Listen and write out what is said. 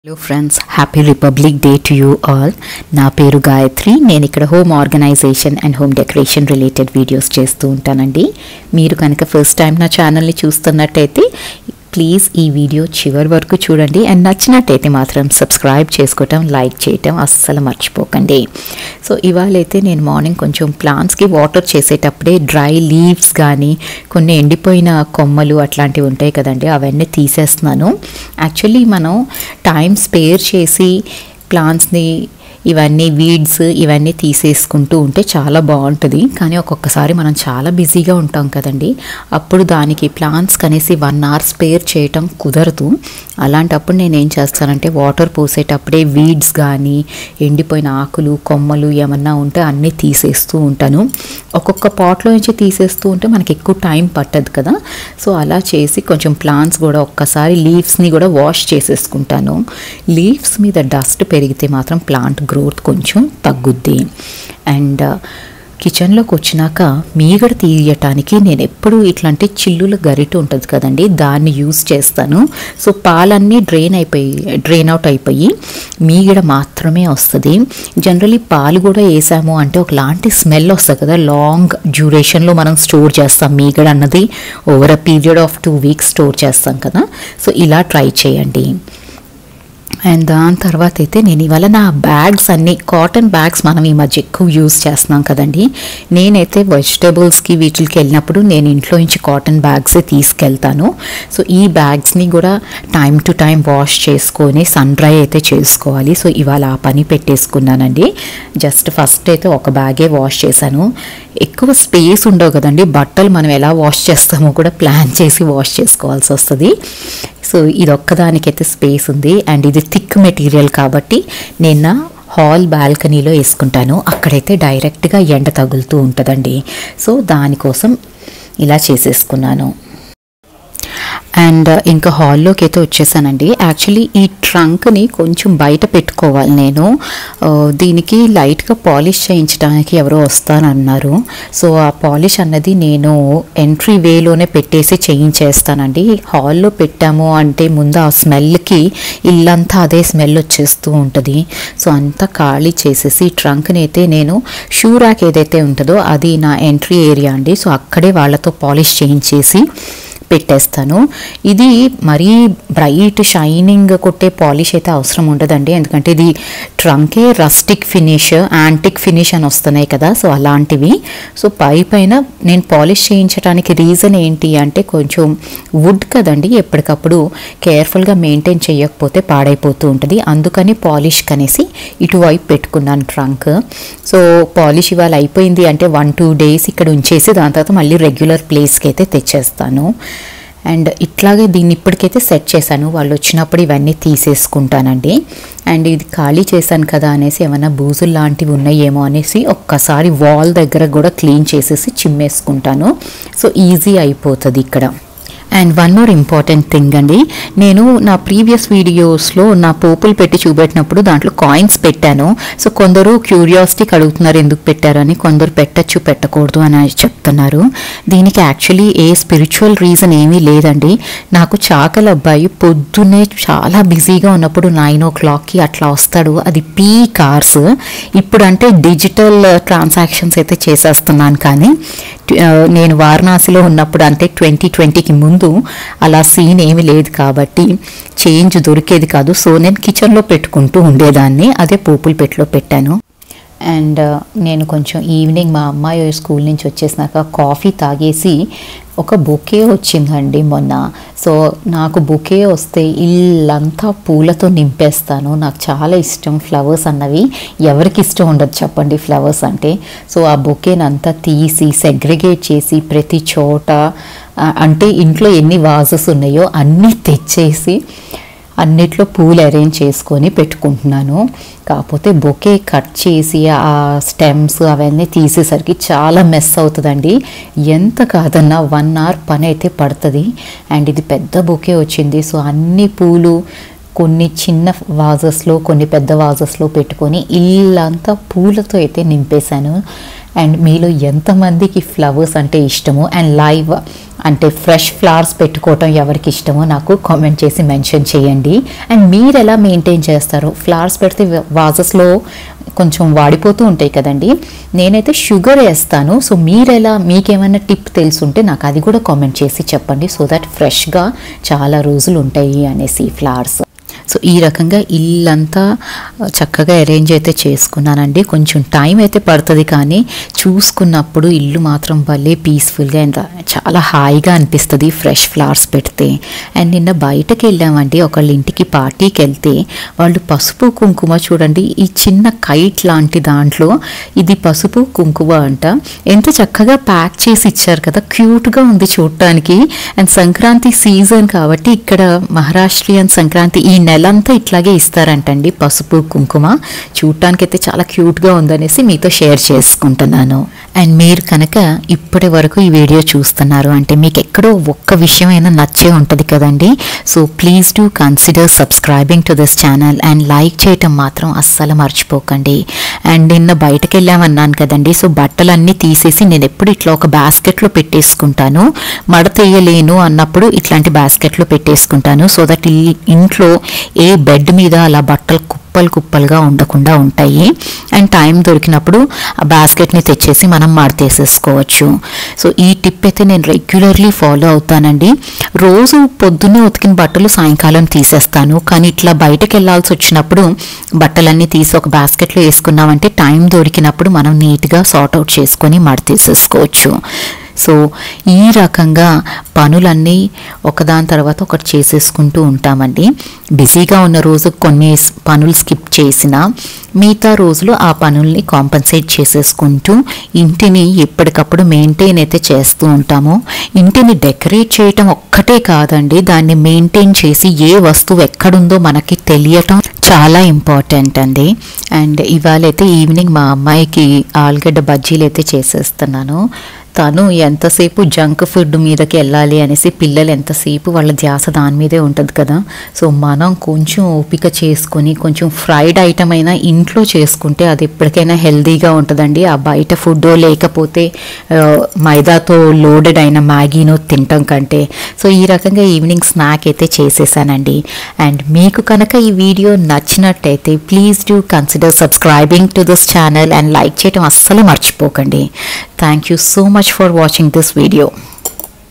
hello friends happy republic day to you all నా పేరు గాయత్రి నేను ఇక్కడ home organization and home decoration related videos చేస్తూ ఉంటానండి మీరు కనుక ఫస్ట్ టైం నా ఛానల్ని చూస్తున్నట్టయితే ప్లీజ్ ఈ వీడియో చివరి వరకు చూడండి అండ్ నచ్చినట్టయితే మాత్రం సబ్స్క్రైబ్ చేసుకోవటం లైక్ చేయటం అస్సలు మర్చిపోకండి సో ఇవాళైతే నేను మార్నింగ్ కొంచెం ప్లాంట్స్కి వాటర్ చేసేటప్పుడే డ్రై లీవ్స్ కానీ కొన్ని ఎండిపోయిన కొమ్మలు అట్లాంటివి ఉంటాయి కదండి అవన్నీ తీసేస్తున్నాను యాక్చువల్లీ మనం టైం స్పేర్ చేసి ప్లాంట్స్ని ఇవన్నీ వీడ్స్ ఇవన్నీ తీసేసుకుంటూ ఉంటే చాలా బాగుంటుంది కానీ ఒక్కొక్కసారి మనం చాలా బిజీగా ఉంటాం కదండి అప్పుడు దానికి ప్లాంట్స్ కనేసి వన్ అవర్ స్పేర్ చేయటం కుదరదు అలాంటప్పుడు నేను ఏం చేస్తానంటే వాటర్ పోసేటప్పుడే వీడ్స్ కానీ ఎండిపోయిన ఆకులు కొమ్మలు ఏమన్నా ఉంటే అన్నీ తీసేస్తూ ఉంటాను ఒక్కొక్క పాట్లో నుంచి తీసేస్తూ ఉంటే మనకి ఎక్కువ టైం పట్టదు కదా సో అలా చేసి కొంచెం ప్లాంట్స్ కూడా ఒక్కసారి లీవ్స్ని కూడా వాష్ చేసేసుకుంటాను లీవ్స్ మీద డస్ట్ పెరిగితే మాత్రం ప్లాంట్ గ్రోత్ కొంచెం తగ్గుద్ది అండ్ కిచెన్లోకి వచ్చినాక మీగడ తీయటానికి నేను ఎప్పుడు ఇట్లాంటి చిల్లుల గరిట ఉంటుంది కదండి దాన్ని యూజ్ చేస్తాను సో పాలన్నీ డ్రైన్ అయిపోయి డ్రైన్ అవుట్ అయిపోయి మీగడ మాత్రమే వస్తుంది జనరలీ పాలు కూడా వేసాము అంటే ఒకలాంటి స్మెల్ వస్తుంది కదా లాంగ్ డ్యూరేషన్లో మనం స్టోర్ చేస్తాం మీగడ అన్నది over uh period of two weeks store చేస్తాం కదా సో ఇలా ట్రై చేయండి అండ్ దాని తర్వాత అయితే నేను ఇవాళ నా బ్యాగ్స్ అన్ని కాటన్ బ్యాగ్స్ మనం ఈ మధ్య ఎక్కువ యూజ్ చేస్తున్నాం కదండి నేనైతే వెజిటేబుల్స్కి వీటికి వెళ్ళినప్పుడు నేను ఇంట్లో నుంచి కాటన్ బ్యాగ్సే తీసుకెళ్తాను సో ఈ బ్యాగ్స్ని కూడా టైం టు టైం వాష్ చేసుకొని సన్ డ్రై అయితే చేసుకోవాలి సో ఇవాళ ఆ పని పెట్టేసుకున్నానండి జస్ట్ ఫస్ట్ అయితే ఒక బ్యాగే వాష్ చేశాను ఎక్కువ స్పేస్ ఉండవు కదండి బట్టలు మనం ఎలా వాష్ చేస్తామో కూడా ప్లాన్ చేసి వాష్ చేసుకోవాల్సి వస్తుంది సో ఇది ఒక్కదానికైతే స్పేస్ ఉంది అండ్ ఇది థిక్ మెటీరియల్ కాబట్టి నేను హాల్ బాల్కనీలో వేసుకుంటాను అక్కడైతే డైరెక్ట్గా ఎండ తగులుతూ ఉంటుందండి సో దానికోసం ఇలా చేసేసుకున్నాను అండ్ ఇంకా హాల్లోకి అయితే వచ్చేసానండి యాక్చువల్లీ ఈ ట్రంక్ని కొంచెం బయట పెట్టుకోవాలి నేను ఆ, దీనికి లైట్గా పాలిష్ చేయించడానికి ఎవరో వస్తానన్నారు సో ఆ పాలిష్ అన్నది నేను ఎంట్రీ వేలోనే పెట్టేసి చేయించేస్తానండి హాల్లో పెట్టాము అంటే ముందు ఆ స్మెల్కి ఇల్లంతా అదే స్మెల్ వచ్చేస్తూ ఉంటుంది సో అంతా ఖాళీ చేసేసి ట్రంక్ని అయితే నేను షూ ర్యాక్ ఏదైతే ఉంటుందో అది నా ఎంట్రీ ఏరియా అండి సో అక్కడే వాళ్ళతో పాలిష్ చేయించేసి పెట్టేస్తాను ఇది మరీ బ్రైట్ షైనింగ్ కొట్టే పాలిష్ అయితే అవసరం ఉండదండి ఎందుకంటే ఇది ట్రంకే రస్టిక్ ఫినిష్ యాంటిక్ ఫినిష్ అని వస్తున్నాయి కదా సో అలాంటివి సో పై పైన నేను పాలిష్ చేయించడానికి రీజన్ ఏంటి అంటే కొంచెం వుడ్ కదండి ఎప్పటికప్పుడు కేర్ఫుల్గా మెయింటైన్ చేయకపోతే పాడైపోతూ ఉంటుంది అందుకని పాలిష్ కనేసి ఇటువైపు పెట్టుకున్నాను ట్రంక్ సో పాలిష్ ఇవాళ అయిపోయింది అంటే వన్ టూ డేస్ ఇక్కడ ఉంచేసి దాని తర్వాత మళ్ళీ రెగ్యులర్ ప్లేస్కి అయితే తెచ్చేస్తాను అండ్ ఇట్లాగే దీన్ని ఇప్పటికైతే సెట్ చేశాను వాళ్ళు వచ్చినప్పుడు ఇవన్నీ తీసేసుకుంటానండి అండ్ ఇది ఖాళీ చేశాను కదా అనేసి ఏమైనా బూజులు లాంటివి ఉన్నాయేమో అనేసి ఒక్కసారి వాల్ దగ్గర కూడా క్లీన్ చేసేసి చిమ్మేసుకుంటాను సో ఈజీ అయిపోతుంది ఇక్కడ and one more important thing అండి నేను నా ప్రీవియస్ వీడియోస్లో నా పోపులు పెట్టి చూపెట్టినప్పుడు దాంట్లో కాయిన్స్ పెట్టాను సో కొందరు క్యూరియాసిటీకి అడుగుతున్నారు ఎందుకు పెట్టారని కొందరు పెట్టచ్చు పెట్టకూడదు అని చెప్తున్నారు దీనికి యాక్చువల్లీ ఏ స్పిరిచువల్ రీజన్ ఏమీ లేదండి నాకు చాకల అబ్బాయి పొద్దున్నే చాలా బిజీగా ఉన్నప్పుడు నైన్ ఓ క్లాక్కి అట్లా వస్తాడు అది పీ కార్స్ ఇప్పుడు అంటే డిజిటల్ ట్రాన్సాక్షన్స్ అయితే చేసేస్తున్నాను కానీ ఆ, నేను వారణాసిలో ఉన్నప్పుడు అంటే ట్వంటీ ట్వంటీకి ముందు అలా సీన్ ఏమీ లేదు కాబట్టి చేంజ్ దొరికేది కాదు సో నేను కిచెన్లో పెట్టుకుంటూ ఉండేదాన్ని అదే పోపుల పెట్టిలో పెట్టాను అండ్ నేను కొంచెం ఈవినింగ్ మా అమ్మాయి స్కూల్ నుంచి వచ్చేసినాక కాఫీ తాగేసి ఒక బొకే వచ్చిందండి మొన్న సో నాకు బొకే వస్తే ఇల్లంతా పూలతో నింపేస్తాను నాకు చాలా ఇష్టం ఫ్లవర్స్ అన్నవి ఎవరికి ఇష్టం ఉండదు చెప్పండి ఫ్లవర్స్ అంటే సో ఆ బొకేని అంతా తీసి సెగ్రిగేట్ చేసి ప్రతి చోట ఆ, అంటే ఇంట్లో ఎన్ని వాజెస్ ఉన్నాయో అన్నీ తెచ్చేసి అన్నిట్లో పూలు అరేంజ్ చేసుకొని పెట్టుకుంటున్నాను కాకపోతే బొకే కట్ చేసి ఆ స్టెమ్స్ అవన్నీ తీసేసరికి చాలా మెస్ అవుతుందండి ఎంత కాదన్నా వన్ అవర్ పని అయితే పడుతుంది అండ్ ఇది పెద్ద బొకే వచ్చింది సో అన్ని పూలు కొన్ని చిన్న వాజెస్లో కొన్ని పెద్ద వాజెస్లో పెట్టుకొని ఇల్లంతా పూలతో అయితే నింపేశాను అండ్ మీలో ఎంతమందికి ఫ్లవర్స్ అంటే ఇష్టమో అండ్ లైవ్ అంటే ఫ్రెష్ ఫ్లవర్స్ పెట్టుకోవటం ఎవరికి ఇష్టమో నాకు కామెంట్ చేసి మెన్షన్ చేయండి అండ్ మీరు ఎలా మెయింటైన్ చేస్తారు ఫ్లవర్స్ పెడితే వాజెస్లో కొంచెం వాడిపోతూ ఉంటాయి కదండి నేనైతే షుగర్ వేస్తాను సో మీరు ఎలా మీకేమైనా టిప్ తెలుసుంటే నాకు అది కూడా కామెంట్ చేసి చెప్పండి సో దట్ ఫ్రెష్గా చాలా రోజులు ఉంటాయి అనేసి ఫ్లవర్స్ సో ఈ రకంగా ఇల్లంతా చక్కగా అరేంజ్ అయితే చేసుకున్నానండి కొంచెం టైం అయితే పడుతుంది కానీ చూసుకున్నప్పుడు ఇల్లు మాత్రం భలే పీస్ఫుల్గా అండ్ చాలా హాయిగా అనిపిస్తుంది ఫ్రెష్ ఫ్లవర్స్ పెడితే అండ్ నిన్న బయటకు వెళ్ళామండి ఒకళ్ళ ఇంటికి పార్టీకి వెళ్తే వాళ్ళు పసుపు కుంకుమ చూడండి ఈ చిన్న కైట్ లాంటి దాంట్లో ఇది పసుపు కుంకుమ అంట ఎంత చక్కగా ప్యాక్ చేసి ఇచ్చారు కదా క్యూట్గా ఉంది చూడటానికి అండ్ సంక్రాంతి సీజన్ కాబట్టి ఇక్కడ మహారాష్ట్రియన్ సంక్రాంతి ఈ నెలంతా ఇట్లాగే ఇస్తారంటండి పసుపు కుంకుమ చూడటానికి అయితే చాలా క్యూట్గా ఉందనేసి మీతో షేర్ చేసుకుంటున్నాను అండ్ మీరు కనుక ఇప్పటి వరకు ఈ వీడియో చూస్తున్నారు అంటే మీకు ఎక్కడో ఒక్క విషయమైనా నచ్చే ఉంటుంది కదండి so please do consider subscribing to this channel and like చేయటం మాత్రం అస్సలు మర్చిపోకండి అండ్ నిన్న బయటకు వెళ్ళామన్నాను కదండి సో బట్టలన్నీ తీసేసి నేను ఎప్పుడు ఇట్లా ఒక బాస్కెట్లో పెట్టేసుకుంటాను మడతేయలేను అన్నప్పుడు ఇట్లాంటి బాస్కెట్లో పెట్టేసుకుంటాను సో దట్ ఈ ఇంట్లో ఏ బెడ్ మీద అలా బట్టలు కుప్పలు కుప్పలుగా ఉండకుండా ఉంటాయి అండ్ టైం దొరికినప్పుడు ఆ బాస్కెట్ని తెచ్చేసి మనం మడతేసేసుకోవచ్చు సో ఈ టిప్ అయితే నేను రెగ్యులర్లీ ఫాలో అవుతానండి రోజు పొద్దున్నే ఉతికిన బట్టలు సాయంకాలం తీసేస్తాను కానీ ఇట్లా బయటకు వెళ్ళాల్సి వచ్చినప్పుడు బట్టలన్నీ తీసి ఒక బాస్కెట్లో వేసుకున్నామంటే టైం దొరికినప్పుడు మనం నీట్గా సార్ట్ అవుట్ చేసుకొని మడతేసేసుకోవచ్చు సో ఈ రకంగా పనులన్నీ ఒకదాని తర్వాత ఒకటి చేసేసుకుంటూ ఉంటామండి బిజీగా ఉన్న రోజు కొన్ని స్- పనులు స్కిప్ చేసినా మిగతా రోజులు ఆ పనుల్ని కాంపన్సేట్ చేసేసుకుంటూ ఇంటిని ఎప్పటికప్పుడు మెయింటైన్ అయితే చేస్తూ ఉంటాము ఇంటిని డెకరేట్ చేయటం ఒక్కటే కాదండి దాన్ని మెయింటైన్ చేసి ఏ వస్తువు ఎక్కడుందో మనకి తెలియటం చాలా ఇంపార్టెంట్ అండి అండ్ ఇవాళ అయితే ఈవినింగ్ మా అమ్మాయికి ఆలుగడ్డ బజ్జీలు అయితే చేసేస్తున్నాను తను ఎంతసేపు జంక్ ఫుడ్ మీదకి వెళ్ళాలి అనేసి పిల్లలు ఎంతసేపు వాళ్ళ ధ్యాస దాని మీదే ఉంటుంది కదా సో మనం కొంచెం ఓపిక చేసుకొని కొంచెం ఫ్రైడ్ ఐటమ్ అయినా ఇంట్లో చేసుకుంటే అది ఎప్పటికైనా హెల్తీగా ఉంటుందండి ఆ బయట ఫుడ్ లేకపోతే ఆ, మైదాతో లోడెడ్ అయిన మ్యాగీనో తినటం కంటే సో ఈ రకంగా ఈవినింగ్ స్నాక్ అయితే చేసేసానండి అండ్ మీకు కనుక ఈ వీడియో నచ్చినట్టయితే please do consider subscribing to this channel and like చేయడం అస్సలు మర్చిపోకండి thank you so much for watching this video